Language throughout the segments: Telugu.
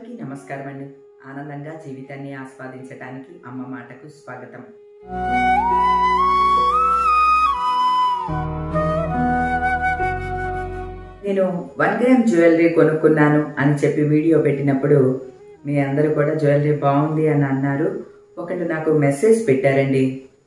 అందరికీ నమస్కారం అండి ఆనందంగా జీవితాన్ని ఆస్వాదించడానికి అమ్మ మాటకు స్వాగతం నేను వన్ గ్రామ్ జ్యువెలరీ కొనుక్కున్నాను అని చెప్పి వీడియో పెట్టినప్పుడు మీ అందరూ కూడా జ్యువెలరీ బాగుంది అని అన్నారు ఒకటి నాకు మెసేజ్ పెట్టారండి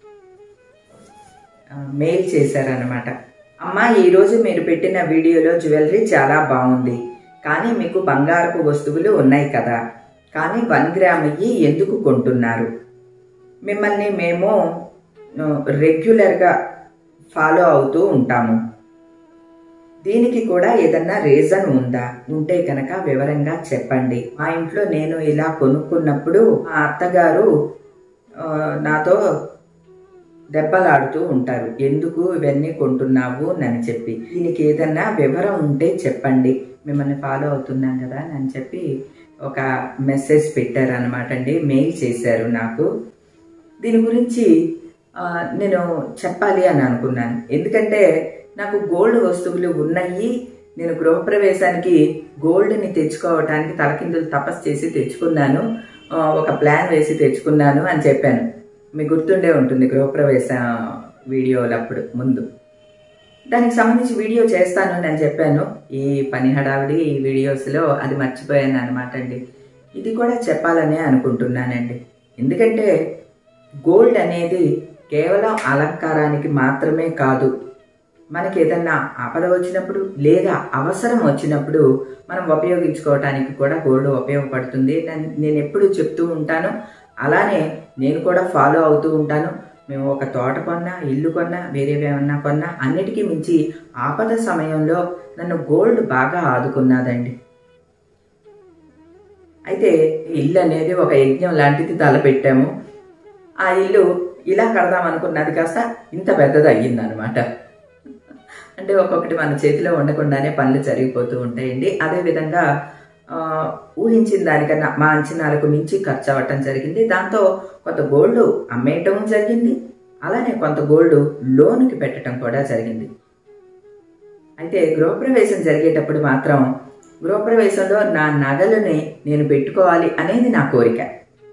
ఆ, మెయిల్ చేశారనమాట అమ్మ ఈరోజు మీరు పెట్టిన వీడియోలో జ్యువెలరీ చాలా బాగుంది కానీ మీకు బంగారపు వస్తువులు ఉన్నాయి కదా కానీ వన్ గ్రామ్ ఇయ్యి ఎందుకు కొంటున్నారు మిమ్మల్ని మేము ఆ, రెగ్యులర్గా ఫాలో అవుతూ ఉంటాము దీనికి కూడా ఏదన్నా రీజన్ ఉందా ఉంటే కనుక వివరంగా చెప్పండి మా ఇంట్లో నేను ఇలా కొనుక్కున్నప్పుడు మా అత్తగారు ఆ, నాతో దెబ్బలాడుతూ ఉంటారు ఎందుకు ఇవన్నీ కొంటున్నావు అని చెప్పి దీనికి ఏదన్నా వివరం ఉంటే చెప్పండి మిమ్మల్ని ఫాలో అవుతున్నాం కదా అని చెప్పి ఒక మెసేజ్ పెట్టారు అనమాట అండి మెయిల్ చేశారు నాకు దీని గురించి ఆ, నేను చెప్పాలి అని అనుకున్నాను ఎందుకంటే నాకు గోల్డ్ వస్తువులు ఉన్నాయి నేను గృహప్రవేశానికి గోల్డ్ని తెచ్చుకోవటానికి తలకిందులు తపస్సు చేసి తెచ్చుకున్నాను ఆ, ఒక ప్లాన్ వేసి తెచ్చుకున్నాను అని చెప్పాను మీకు గుర్తుండే ఉంటుంది గృహప్రవేశ వీడియోలప్పుడు ముందు దానికి సంబంధించి వీడియో చేస్తాను అని చెప్పాను ఈ పని హడావిడి ఈ వీడియోస్లో అది మర్చిపోయాను అనమాట అండి ఇది కూడా చెప్పాలనే అనుకుంటున్నానండి ఎందుకంటే గోల్డ్ అనేది కేవలం అలంకారానికి మాత్రమే కాదు మనకి ఏదన్నా ఆపద వచ్చినప్పుడు లేదా అవసరం వచ్చినప్పుడు మనం ఉపయోగించుకోవటానికి కూడా గోల్డ్ ఉపయోగపడుతుంది నన్- నేను ఎప్పుడు చెప్తూ ఉంటాను అలానే నేను కూడా ఫాలో అవుతూ ఉంటాను మేము ఒక తోట కొన్నా ఇల్లు కొన్నా వేరే ఏమన్నా కొన్నా అన్నిటికీ మించి ఆపద సమయంలో నన్ను గోల్డ్ బాగా ఆదుకున్నదండి అయితే ఇల్లు అనేది ఒక యజ్ఞం లాంటిది తలపెట్టాము ఆ ఇల్లు ఇలా కడదాం అనుకున్నది కాస్త ఇంత పెద్దది అయ్యిందనమాట అంటే ఒక్కొక్కటి మన చేతిలో ఉండకుండానే పనులు జరిగిపోతూ ఉంటాయండి అదేవిధంగా ఆ, ఊహించిన దానికన్నా మా అంచనాలకు మించి ఖర్చు అవ్వటం జరిగింది దాంతో కొంత గోల్డ్ అమ్మేయటం జరిగింది అలానే కొంత గోల్డ్ లోనుకి పెట్టడం కూడా జరిగింది అయితే గృహప్రవేశం జరిగేటప్పుడు మాత్రం గృహప్రవేశంలో నా నగలని నేను పెట్టుకోవాలి అనేది నా కోరిక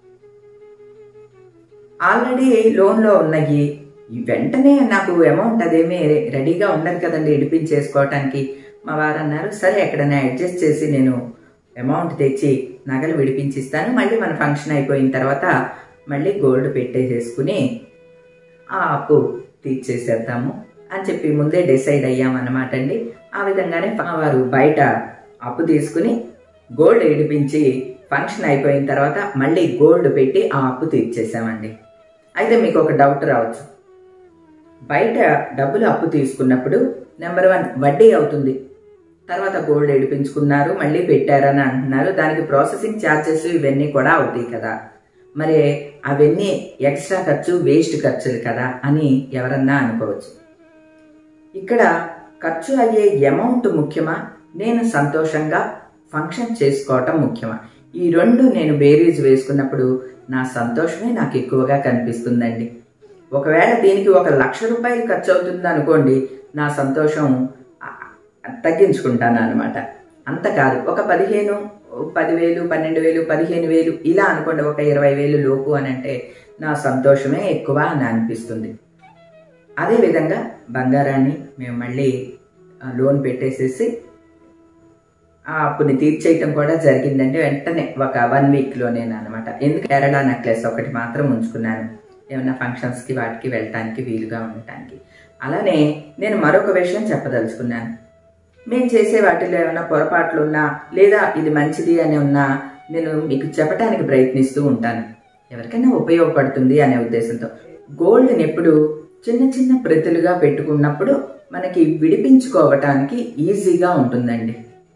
ఆల్రెడీ లోన్లో ఉన్నాయి ఈ వెంటనే నాకు అమౌంట్ అదేమీ రెడీగా ఉండదు కదండి విడిపించేసుకోవటానికి మా వారు అన్నారు సరే ఎక్కడైనా అడ్జస్ట్ చేసి నేను అమౌంట్ తెచ్చి నగలు విడిపించిస్తాను మళ్ళీ మన ఫంక్షన్ అయిపోయిన తర్వాత మళ్ళీ గోల్డ్ పెట్టేసేసుకుని ఆ అప్పు తీర్చేసేద్దాము అని చెప్పి ముందే డిసైడ్ అయ్యామన్నమాట అండి ఆ విధంగానే మా వారు బయట అప్పు తీసుకుని గోల్డ్ విడిపించి ఫంక్షన్ అయిపోయిన తర్వాత మళ్ళీ గోల్డ్ పెట్టి ఆ అప్పు తీర్చేసామండి అయితే మీకు ఒక డౌట్ రావచ్చు బయట డబ్బులు అప్పు తీసుకున్నప్పుడు నెంబర్ వన్ వడ్డీ అవుతుంది తర్వాత గోల్డ్ ఎడిపించుకున్నారు మళ్ళీ పెట్టారని అంటున్నారు దానికి ప్రాసెసింగ్ ఛార్జెస్ ఇవన్నీ కూడా అవుతాయి కదా మరి అవన్నీ ఎక్స్ట్రా ఖర్చు వేస్ట్ ఖర్చులు కదా అని ఎవరన్నా అనుకోవచ్చు ఇక్కడ ఖర్చు అయ్యే అమౌంట్ ముఖ్యమా నేను సంతోషంగా ఫంక్షన్ చేసుకోవటం ముఖ్యమా ఈ రెండు నేను బేరీజ్ వేసుకున్నప్పుడు నా సంతోషమే నాకు ఎక్కువగా కనిపిస్తుందండి ఒకవేళ దీనికి ఒక లక్ష రూపాయలు ఖర్చు అవుతుంది అనుకోండి నా సంతోషం ఆ, తగ్గించుకుంటాను అనమాట అంత కాదు ఒక పదిహేను పదివేలు పన్నెండు వేలు పదిహేను వేలు ఇలా అనుకోండి ఒక ఇరవై వేలు లోపు అని అంటే నా సంతోషమే ఎక్కువ అని అనిపిస్తుంది అదేవిధంగా బంగారాన్ని మేము మళ్ళీ ఆ, లోన్ పెట్టేసేసి ఆ అప్పుని తీర్చేయటం కూడా జరిగిందండి వెంటనే ఒక వన్ వీక్లోనే అనమాట ఎందుకు కేరళ నెక్లెస్ ఒకటి మాత్రం ఉంచుకున్నాను ఏమైనా ఫంక్షన్స్కి వాటికి వెళ్ళటానికి వీలుగా ఉండటానికి అలానే నేను మరొక విషయం చెప్పదలుచుకున్నాను మేము చేసే వాటిలో ఏమైనా పొరపాట్లు ఉన్నా లేదా ఇది మంచిది అని ఉన్నా నేను మీకు చెప్పడానికి ప్రయత్నిస్తూ ఉంటాను ఎవరికైనా ఉపయోగపడుతుంది అనే ఉద్దేశంతో గోల్డ్ని ఎప్పుడు చిన్న చిన్న ప్రతులుగా పెట్టుకున్నప్పుడు మనకి విడిపించుకోవటానికి ఈజీగా ఉంటుందండి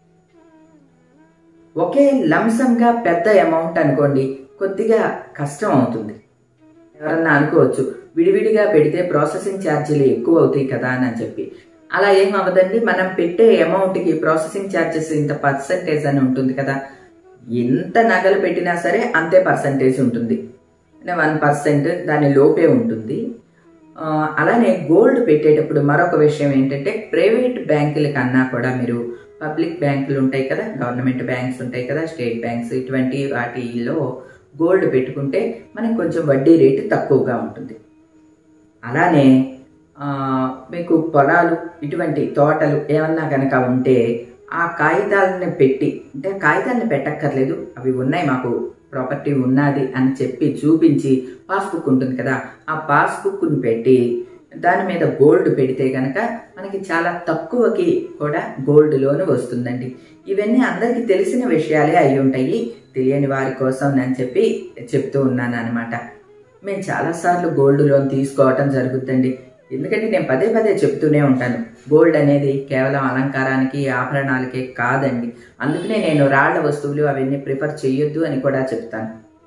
ఒకే లంసంగా పెద్ద అమౌంట్ అనుకోండి కొద్దిగా కష్టం అవుతుంది ఎవరన్నా అనుకోవచ్చు విడివిడిగా పెడితే ప్రాసెసింగ్ ఛార్జీలు ఎక్కువ అవుతాయి కదా అని చెప్పి అలా ఏం అవ్వదండి మనం పెట్టే అమౌంట్కి ప్రాసెసింగ్ ఛార్జెస్ ఇంత పర్సంటేజ్ అని ఉంటుంది కదా ఎంత నగలు పెట్టినా సరే అంతే పర్సంటేజ్ ఉంటుంది అంటే వన్ పర్సెంట్ దాని లోపే ఉంటుంది ఆ, అలానే గోల్డ్ పెట్టేటప్పుడు మరొక విషయం ఏంటంటే ప్రైవేట్ బ్యాంకుల కన్నా కూడా మీరు పబ్లిక్ బ్యాంకులు ఉంటాయి కదా గవర్నమెంట్ బ్యాంక్స్ ఉంటాయి కదా స్టేట్ బ్యాంక్స్ ఇటువంటి వాటిలో గోల్డ్ పెట్టుకుంటే మనకి కొంచెం వడ్డీ రేటు తక్కువగా ఉంటుంది అలానే ఆ, మీకు పొలాలు ఇటువంటి తోటలు ఏమన్నా కనుక ఉంటే ఆ కాగితాలను పెట్టి అంటే కాగితాలను పెట్టక్కర్లేదు అవి ఉన్నాయి మాకు ప్రాపర్టీ ఉన్నది అని చెప్పి చూపించి పాస్బుక్ ఉంటుంది కదా ఆ పాస్బుక్ని పెట్టి దాని మీద గోల్డ్ పెడితే కనుక మనకి చాలా తక్కువకి కూడా గోల్డ్ లోన్ వస్తుందండి ఇవన్నీ అందరికీ తెలిసిన విషయాలే అయి ఉంటాయి తెలియని వారి కోసం నేను చెప్పి చెప్తూ ఉన్నాను అనమాట మేము చాలాసార్లు గోల్డ్ లోన్ తీసుకోవటం జరుగుతుందండి ఎందుకంటే నేను పదే పదే చెప్తూనే ఉంటాను గోల్డ్ అనేది కేవలం అలంకారానికి ఆభరణాలకే కాదండి అందుకనే నేను రాళ్ల వస్తువులు అవన్నీ ప్రిఫర్ చేయొద్దు అని కూడా చెప్తాను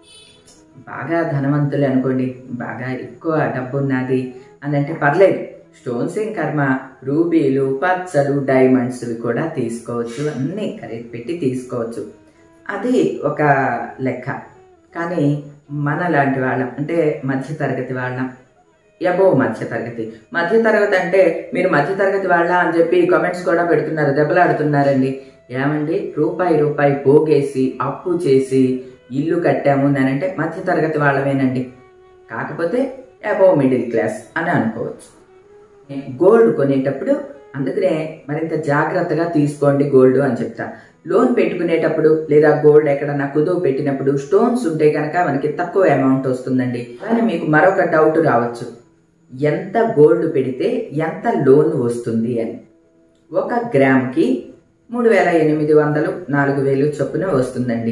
బాగా ధనవంతులు అనుకోండి బాగా ఎక్కువ డబ్బు ఉన్నది అని అంటే పర్లేదు స్టోన్స్ ఏం కర్మ రూబీలు పచ్చలు డైమండ్స్ కూడా తీసుకోవచ్చు అన్నీ ఖరీదు పెట్టి తీసుకోవచ్చు అది ఒక లెక్క కానీ మన లాంటి వాళ్ళం అంటే మధ్య తరగతి వాళ్ళం ఎబో మధ్య తరగతి మధ్య తరగతి అంటే మీరు మధ్య తరగతి వాళ్ళ అని చెప్పి కామెంట్స్ కూడా పెడుతున్నారు దెబ్బలాడుతున్నారండి ఏమండి రూపాయి రూపాయి పోగేసి అప్పు చేసి ఇల్లు కట్టాము అంటే మధ్య తరగతి వాళ్ళమేనండి కాకపోతే అబోవ్ మిడిల్ క్లాస్ అని అనుకోవచ్చు గోల్డ్ కొనేటప్పుడు అందుకనే మరింత జాగ్రత్తగా తీసుకోండి గోల్డ్ అని చెప్తా లోన్ పెట్టుకునేటప్పుడు లేదా గోల్డ్ ఎక్కడన్నా కుదువు పెట్టినప్పుడు స్టోన్స్ ఉంటే కనుక మనకి తక్కువ అమౌంట్ వస్తుందండి అలానే మీకు మరొక డౌట్ రావచ్చు ఎంత గోల్డ్ పెడితే ఎంత లోన్ వస్తుంది అని ఒక గ్రామ్కి మూడు వేల ఎనిమిది వందలు నాలుగు వేలు చొప్పున వస్తుందండి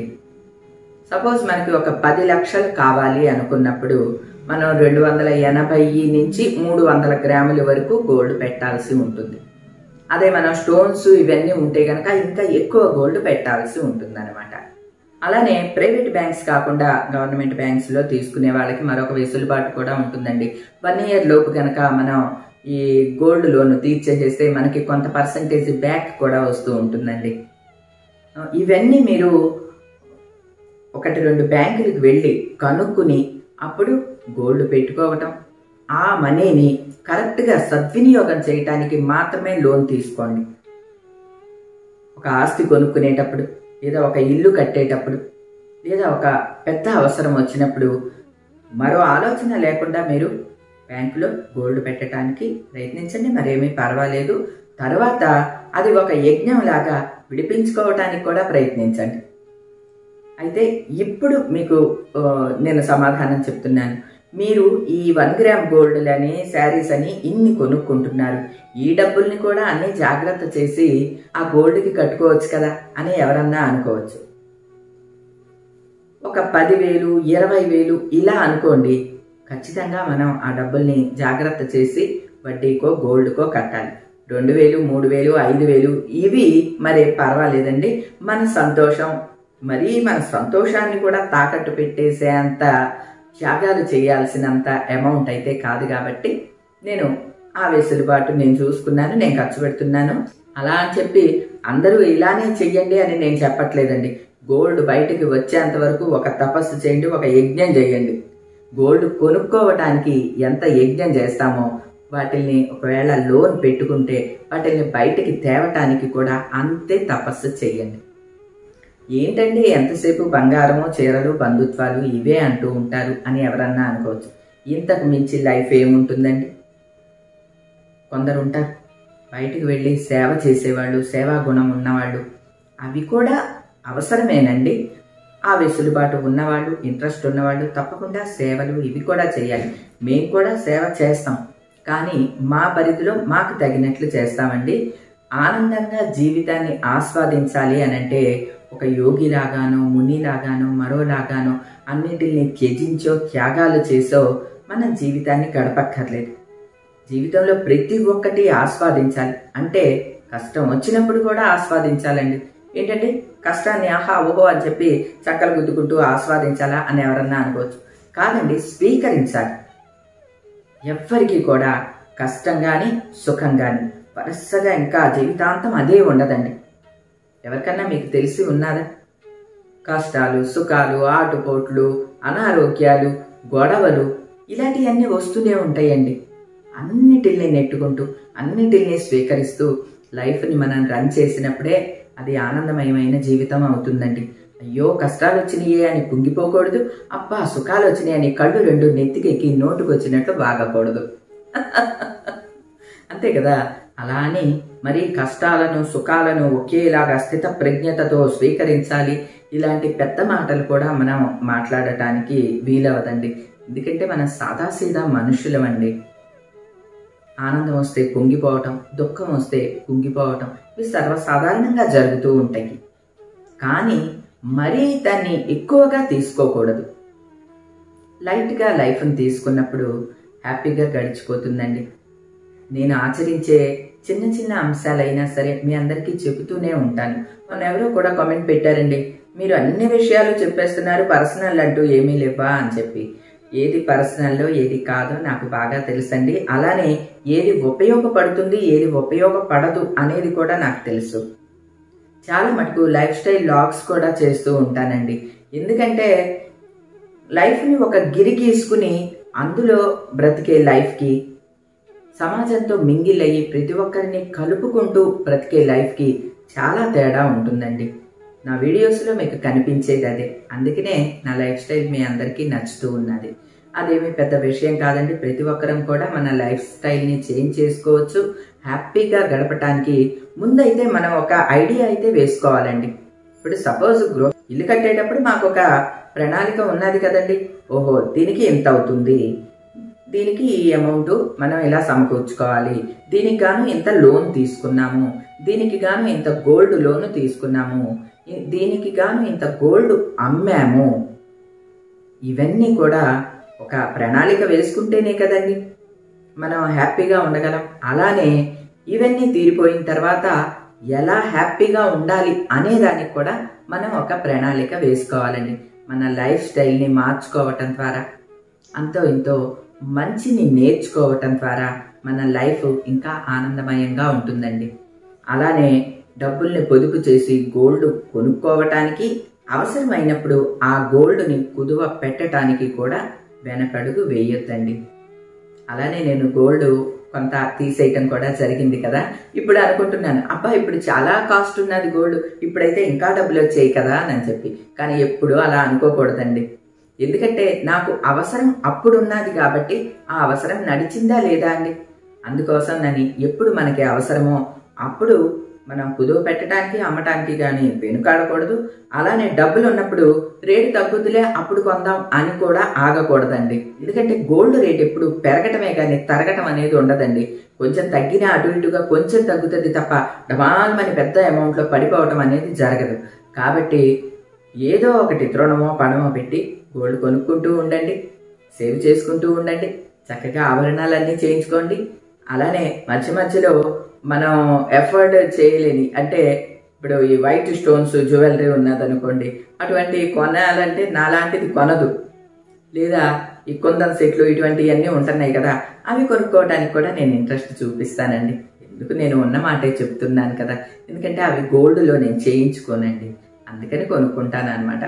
సపోజ్ మనకి ఒక పది లక్షలు కావాలి అనుకున్నప్పుడు మనం రెండు వందల ఎనభై నుంచి మూడు వందల గ్రాముల వరకు గోల్డ్ పెట్టాల్సి ఉంటుంది అదే మనం స్టోన్స్ ఇవన్నీ ఉంటే కనుక ఇంకా ఎక్కువ గోల్డ్ పెట్టాల్సి ఉంటుంది అనమాట అలానే ప్రైవేట్ బ్యాంక్స్ కాకుండా గవర్నమెంట్ బ్యాంక్స్ లో తీసుకునే వాళ్ళకి మరొక వెసులుబాటు కూడా ఉంటుందండి వన్ ఇయర్ లోపు కనుక మనం ఈ గోల్డ్ లోన్ తీర్చేసేస్తే మనకి కొంత పర్సంటేజ్ బ్యాక్ కూడా వస్తూ ఉంటుందండి ఇవన్నీ మీరు ఒకటి రెండు బ్యాంకులకు వెళ్ళి కనుక్కుని అప్పుడు గోల్డ్ పెట్టుకోవటం ఆ మనీని కరెక్ట్గా సద్వినియోగం చేయటానికి మాత్రమే లోన్ తీసుకోండి ఒక ఆస్తి కొనుక్కునేటప్పుడు లేదా ఒక ఇల్లు కట్టేటప్పుడు లేదా ఒక పెద్ద అవసరం వచ్చినప్పుడు మరో ఆలోచన లేకుండా మీరు బ్యాంకులో గోల్డ్ పెట్టడానికి ప్రయత్నించండి మరేమీ పర్వాలేదు తర్వాత అది ఒక యజ్ఞం లాగా విడిపించుకోవటానికి కూడా ప్రయత్నించండి అయితే ఇప్పుడు మీకు ఆ, నేను సమాధానం చెప్తున్నాను మీరు ఈ వన్ గ్రామ్ గోల్డ్ అని శారీస్ అని ఇన్ని కొనుక్కుంటున్నారు ఈ డబ్బుల్ని కూడా అన్ని జాగ్రత్త చేసి ఆ గోల్డ్కి కట్టుకోవచ్చు కదా అని ఎవరన్నా అనుకోవచ్చు ఒక పదివేలు ఇరవై వేలు ఇలా అనుకోండి ఖచ్చితంగా మనం ఆ డబ్బుల్ని జాగ్రత్త చేసి వడ్డీకో గోల్డ్కో కట్టాలి రెండు వేలు మూడు వేలు ఐదు వేలు ఇవి మరి పర్వాలేదండి మన సంతోషం మరీ మన సంతోషాన్ని కూడా తాకట్టు పెట్టేసేంత త్యాగాలు చేయాల్సినంత అమౌంట్ అయితే కాదు కాబట్టి నేను ఆ వెసులుబాటు నేను చూసుకున్నాను నేను ఖర్చు పెడుతున్నాను అలా అని చెప్పి అందరూ ఇలానే చెయ్యండి అని నేను చెప్పట్లేదండి గోల్డ్ బయటికి వచ్చేంత వరకు ఒక తపస్సు చేయండి ఒక యజ్ఞం చేయండి గోల్డ్ కొనుక్కోవటానికి ఎంత యజ్ఞం చేస్తామో వాటిల్ని ఒకవేళ లోన్ పెట్టుకుంటే వాటిల్ని బయటికి తేవటానికి కూడా అంతే తపస్సు చేయండి ఏంటంటే ఎంతసేపు బంగారము చీరలు బంధుత్వాలు ఇవే అంటూ ఉంటారు అని ఎవరన్నా అనుకోవచ్చు ఇంతకు మించి లైఫ్ ఏముంటుందండి కొందరు ఉంటారు బయటికి వెళ్ళి సేవ చేసేవాళ్ళు సేవా గుణం ఉన్నవాళ్ళు అవి కూడా అవసరమేనండి ఆ వెసులుబాటు ఉన్నవాళ్ళు ఇంట్రెస్ట్ ఉన్నవాళ్ళు తప్పకుండా సేవలు ఇవి కూడా చేయాలి మేము కూడా సేవ చేస్తాం కానీ మా పరిధిలో మాకు తగినట్లు చేస్తామండి ఆనందంగా జీవితాన్ని ఆస్వాదించాలి అని అంటే ఒక యోగిలాగానో మునిలాగానో మరోలాగానో అన్నింటిని త్యజించో త్యాగాలు చేసో మన జీవితాన్ని గడపక్కర్లేదు జీవితంలో ప్రతి ఒక్కటి ఆస్వాదించాలి అంటే కష్టం వచ్చినప్పుడు కూడా ఆస్వాదించాలండి ఏంటంటే కష్టాన్ని ఆహా ఓహో అని చెప్పి చక్కలు గుద్దుకుంటూ ఆస్వాదించాలా అని ఎవరన్నా అనుకోవచ్చు కాదండి స్వీకరించాలి ఎవ్వరికి కూడా కష్టం కానీ సుఖం కానీ వరుసగా ఇంకా జీవితాంతం అదే ఉండదండి ఎవరికన్నా మీకు తెలిసి ఉన్నదా కష్టాలు సుఖాలు ఆటుపోట్లు అనారోగ్యాలు గొడవలు ఇలాంటివన్నీ వస్తూనే ఉంటాయండి అన్నిటిని నెట్టుకుంటూ అన్నిటిని స్వీకరిస్తూ లైఫ్ని మనం రన్ చేసినప్పుడే అది ఆనందమయమైన జీవితం అవుతుందండి అయ్యో కష్టాలు వచ్చినాయే అని కుంగిపోకూడదు అబ్బా సుఖాలు వచ్చినాయి అని కళ్ళు రెండు నెత్తికెక్కి నోటుకు వచ్చినట్లు బాగకూడదు అంతే కదా అలా అని మరి కష్టాలను సుఖాలను ఒకేలాగా స్థిత ప్రజ్ఞతతో స్వీకరించాలి ఇలాంటి పెద్ద మాటలు కూడా మనం మాట్లాడటానికి వీలవదండి ఎందుకంటే మనం సాదాసీదా మనుషులమండి ఆనందం వస్తే కుంగిపోవటం దుఃఖం వస్తే కుంగిపోవటం ఇవి సర్వసాధారణంగా జరుగుతూ ఉంటాయి కానీ మరీ దాన్ని ఎక్కువగా తీసుకోకూడదు లైట్గా లైఫ్ని తీసుకున్నప్పుడు హ్యాపీగా గడిచిపోతుందండి నేను ఆచరించే చిన్న చిన్న అంశాలైనా సరే మీ అందరికీ చెబుతూనే ఉంటాను మొన్న ఎవరో కూడా కామెంట్ పెట్టారండి మీరు అన్ని విషయాలు చెప్పేస్తున్నారు పర్సనల్ అంటూ ఏమీ లేవా అని చెప్పి ఏది పర్సనల్లో ఏది కాదో నాకు బాగా తెలుసండి అలానే ఏది ఉపయోగపడుతుంది ఏది ఉపయోగపడదు అనేది కూడా నాకు తెలుసు చాలా మటుకు లైఫ్ స్టైల్ లాగ్స్ కూడా చేస్తూ ఉంటానండి ఎందుకంటే లైఫ్ని ఒక గిరి గీసుకుని అందులో బ్రతికే లైఫ్కి సమాజంతో మింగిల్ అయ్యి ప్రతి ఒక్కరిని కలుపుకుంటూ బ్రతికే లైఫ్కి చాలా తేడా ఉంటుందండి నా వీడియోస్లో మీకు కనిపించేది అదే అందుకనే నా లైఫ్ స్టైల్ మీ అందరికీ నచ్చుతూ ఉన్నది అదేమి పెద్ద విషయం కాదండి ప్రతి ఒక్కరం కూడా మన లైఫ్ స్టైల్ని చేంజ్ చేసుకోవచ్చు హ్యాపీగా గడపటానికి ముందైతే మనం ఒక ఐడియా అయితే వేసుకోవాలండి ఇప్పుడు సపోజ్ గ్రో ఇల్లు కట్టేటప్పుడు మాకు ఒక ప్రణాళిక ఉన్నది కదండి ఓహో దీనికి ఎంత అవుతుంది దీనికి ఈ అమౌంట్ మనం ఎలా సమకూర్చుకోవాలి దీనికి గాను ఇంత లోన్ తీసుకున్నాము దీనికి గాను ఇంత గోల్డ్ లోన్ తీసుకున్నాము ఇ- దీనికి గాను ఇంత గోల్డ్ అమ్మాము ఇవన్నీ కూడా ఒక ప్రణాళిక వేసుకుంటేనే కదండి మనం హ్యాపీగా ఉండగలం అలానే ఇవన్నీ తీరిపోయిన తర్వాత ఎలా హ్యాపీగా ఉండాలి అనే దానికి కూడా మనం ఒక ప్రణాళిక వేసుకోవాలండి మన లైఫ్ స్టైల్ని మార్చుకోవటం ద్వారా అంతో ఇంతో మంచిని నేర్చుకోవటం ద్వారా మన లైఫ్ ఇంకా ఆనందమయంగా ఉంటుందండి అలానే డబ్బుల్ని పొదుపు చేసి గోల్డ్ కొనుక్కోవటానికి అవసరమైనప్పుడు ఆ గోల్డ్ని కుదువ పెట్టడానికి కూడా వెనకడుగు వేయొద్దండి అలానే నేను గోల్డ్ కొంత తీసేయటం కూడా జరిగింది కదా ఇప్పుడు అనుకుంటున్నాను అబ్బా ఇప్పుడు చాలా కాస్ట్ ఉన్నది గోల్డ్ ఇప్పుడైతే ఇంకా డబ్బులు వచ్చాయి కదా అని చెప్పి కానీ ఎప్పుడు అలా అనుకోకూడదండి ఎందుకంటే నాకు అవసరం అప్పుడు ఉన్నది కాబట్టి ఆ అవసరం నడిచిందా లేదా అండి అందుకోసం నని ఎప్పుడు మనకి అవసరమో అప్పుడు మనం కుదువ పెట్టడానికి అమ్మటానికి కానీ వెనుకాడకూడదు అలానే డబ్బులు ఉన్నప్పుడు రేటు తగ్గుతులే అప్పుడు కొందాం అని కూడా ఆగకూడదండి ఎందుకంటే గోల్డ్ రేట్ ఎప్పుడు పెరగటమే కానీ తరగటం అనేది ఉండదండి కొంచెం తగ్గిన అటు ఇటుగా కొంచెం తగ్గుతుంది తప్ప డమాల్మని పెద్ద అమౌంట్లో పడిపోవటం అనేది జరగదు కాబట్టి ఏదో ఒకటి తృణమో పణమో పెట్టి గోల్డ్ కొనుక్కుంటూ ఉండండి సేవ్ చేసుకుంటూ ఉండండి చక్కగా ఆభరణాలన్నీ చేయించుకోండి అలానే మధ్య మధ్యలో మనం ఎఫర్డ్ చేయలేని అంటే ఇప్పుడు ఈ వైట్ స్టోన్స్ జ్యువెలరీ ఉన్నదనుకోండి అటువంటి కొనాలంటే నాలాంటిది కొనదు లేదా ఈ కొందన్ సెట్లు ఇటువంటివన్నీ ఉంటున్నాయి కదా అవి కొనుక్కోవడానికి కూడా నేను ఇంట్రెస్ట్ చూపిస్తానండి ఎందుకు నేను ఉన్న మాటే చెప్తున్నాను కదా ఎందుకంటే అవి గోల్డ్లో నేను చేయించుకోనండి అందుకని కొనుక్కుంటాను అనమాట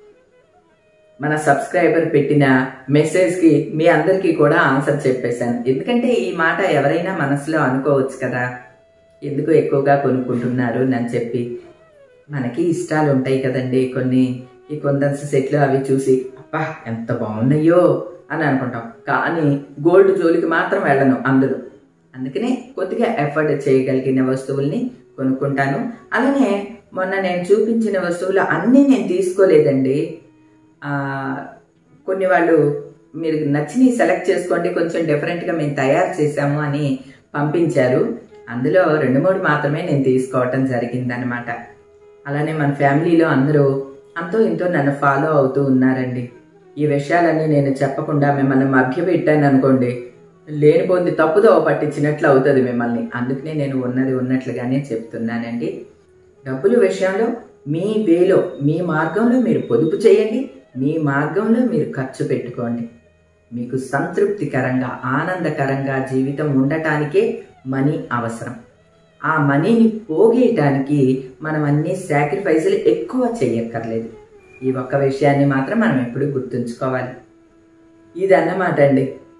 మన సబ్స్క్రైబర్ పెట్టిన మెసేజ్కి మీ అందరికీ కూడా ఆన్సర్ చెప్పేశాను ఎందుకంటే ఈ మాట ఎవరైనా మనసులో అనుకోవచ్చు కదా ఎందుకు ఎక్కువగా కొనుక్కుంటున్నారు అని చెప్పి మనకి ఇష్టాలు ఉంటాయి కదండి కొన్ని ఈ కొందన్స్ సెట్లు అవి చూసి అబ్బా ఎంత బాగున్నాయో అని అనుకుంటాం కానీ గోల్డ్ జోలికి మాత్రం వెళ్ళను అందులో అందుకనే కొద్దిగా ఎఫర్ట్ చేయగలిగిన వస్తువుల్ని కొనుక్కుంటాను అలానే మొన్న నేను చూపించిన వస్తువులు అన్నీ నేను తీసుకోలేదండి ఆ, కొన్ని వాళ్ళు మీరు నచ్చినవి సెలెక్ట్ చేసుకోండి కొంచెం డిఫరెంట్గా మేము తయారు చేసాము అని పంపించారు అందులో రెండు మూడు మాత్రమే నేను తీసుకోవటం జరిగిందనమాట అలానే మన ఫ్యామిలీలో అందరూ అంతో ఇంతో నన్ను ఫాలో అవుతూ ఉన్నారండి ఈ విషయాలన్నీ నేను చెప్పకుండా మిమ్మల్ని మభ్యపెట్టాను అనుకోండి లేనిపోంది తప్పుదో పట్టించినట్లు అవుతుంది మిమ్మల్ని అందుకనే నేను ఉన్నది ఉన్నట్లుగానే చెప్తున్నానండి డబ్బుల విషయంలో మీ వేలో మీ మార్గంలో మీరు పొదుపు చేయండి మీ మార్గంలో మీరు ఖర్చు పెట్టుకోండి మీకు సంతృప్తికరంగా ఆనందకరంగా జీవితం ఉండటానికే మనీ అవసరం ఆ మనీని పోగేయటానికి మనం అన్ని సాక్రిఫైసులు ఎక్కువ చేయక్కర్లేదు ఈ ఒక్క విషయాన్ని మాత్రం మనం ఎప్పుడు గుర్తుంచుకోవాలి ఇది అన్నమాట అండి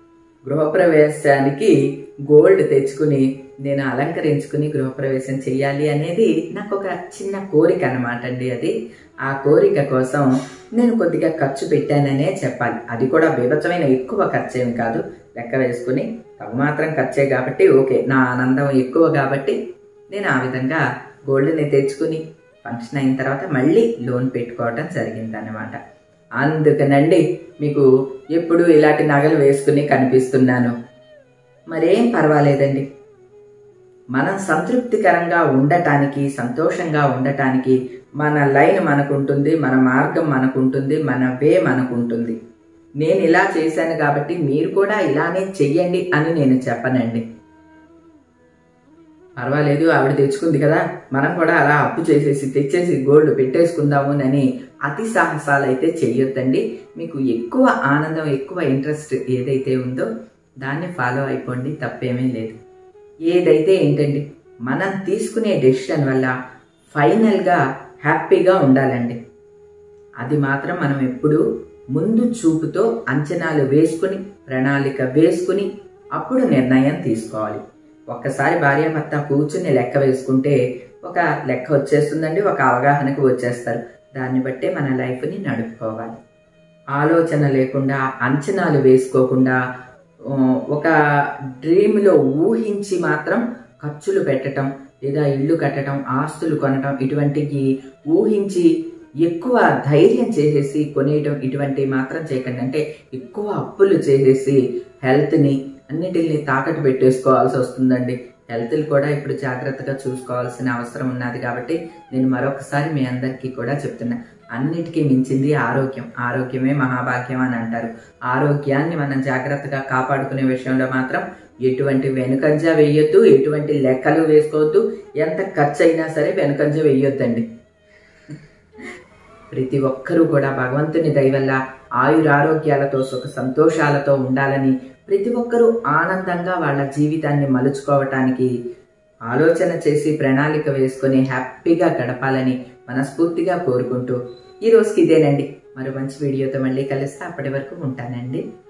గృహప్రవేశానికి గోల్డ్ తెచ్చుకుని నేను అలంకరించుకుని గృహప్రవేశం చేయాలి అనేది నాకు ఒక చిన్న కోరిక అనమాట అండి అది ఆ కోరిక కోసం నేను కొద్దిగా ఖర్చు పెట్టాననే చెప్పాలి అది కూడా బీభత్సమైన ఎక్కువ ఖర్చు ఏమి కాదు లెక్క వేసుకుని తగు మాత్రం ఖర్చే కాబట్టి ఓకే నా ఆనందం ఎక్కువ కాబట్టి నేను ఆ విధంగా గోల్డ్ని తెచ్చుకుని ఫంక్షన్ అయిన తర్వాత మళ్ళీ లోన్ పెట్టుకోవడం జరిగిందనమాట అందుకనండి మీకు ఎప్పుడు ఇలాంటి నగలు వేసుకుని కనిపిస్తున్నాను మరేం పర్వాలేదండి మనం సంతృప్తికరంగా ఉండటానికి సంతోషంగా ఉండటానికి మన లైన్ మనకుంటుంది మన మార్గం మనకుంటుంది మన వే మనకుంటుంది నేను ఇలా చేశాను కాబట్టి మీరు కూడా ఇలానే చెయ్యండి అని నేను చెప్పనండి పర్వాలేదు ఆవిడ తెచ్చుకుంది కదా మనం కూడా అలా అప్పు చేసేసి తెచ్చేసి గోల్డ్ పెట్టేసుకుందాము అని అతి సాహసాలు అయితే చెయ్యొద్దండి మీకు ఎక్కువ ఆనందం ఎక్కువ ఇంట్రెస్ట్ ఏదైతే ఉందో దాన్ని ఫాలో అయిపోండి తప్పేమీ లేదు ఏదైతే ఏంటండి మనం తీసుకునే డెసిషన్ వల్ల ఫైనల్గా హ్యాపీగా ఉండాలండి అది మాత్రం మనం ఎప్పుడు ముందు చూపుతో అంచనాలు వేసుకుని ప్రణాళిక వేసుకుని అప్పుడు నిర్ణయం తీసుకోవాలి ఒక్కసారి భార్యాభర్త కూర్చుని లెక్క వేసుకుంటే ఒక లెక్క వచ్చేస్తుందండి ఒక అవగాహనకు వచ్చేస్తారు దాన్ని బట్టే మన లైఫ్ని నడుపుకోవాలి ఆలోచన లేకుండా అంచనాలు వేసుకోకుండా ఆ, ఒక డ్రీమ్లో ఊహించి మాత్రం ఖర్చులు పెట్టడం లేదా ఇల్లు కట్టడం ఆస్తులు కొనటం ఇటువంటివి ఊహించి ఎక్కువ ధైర్యం చేసేసి కొనేయటం ఇటువంటివి మాత్రం చేయకండి అంటే ఎక్కువ అప్పులు చేసేసి హెల్త్ని అన్నిటిని తాకట్టు పెట్టేసుకోవాల్సి వస్తుందండి హెల్త్ కూడా ఇప్పుడు జాగ్రత్తగా చూసుకోవాల్సిన అవసరం ఉన్నది కాబట్టి నేను మరొకసారి మీ అందరికీ కూడా చెప్తున్నా అన్నిటికీ మించింది ఆరోగ్యం ఆరోగ్యమే మహాభాగ్యం అని అంటారు ఆరోగ్యాన్ని మనం జాగ్రత్తగా కాపాడుకునే విషయంలో మాత్రం ఎటువంటి వెనుకంజ వేయొద్దు ఎటువంటి లెక్కలు వేసుకోవద్దు ఎంత ఖర్చు అయినా సరే వెనుకంజ వేయొద్దండి ప్రతి ఒక్కరూ కూడా భగవంతుని దయ వల్ల ఆయురారోగ్యాలతో సుఖ సంతోషాలతో ఉండాలని ప్రతి ఒక్కరూ ఆనందంగా వాళ్ళ జీవితాన్ని మలుచుకోవటానికి ఆలోచన చేసి ప్రణాళిక వేసుకొని హ్యాపీగా గడపాలని మనస్ఫూర్తిగా కోరుకుంటూ ఈ రోజుకి ఇదేనండి మరో మంచి వీడియోతో మళ్ళీ కలుస్తా అప్పటి వరకు ఉంటానండి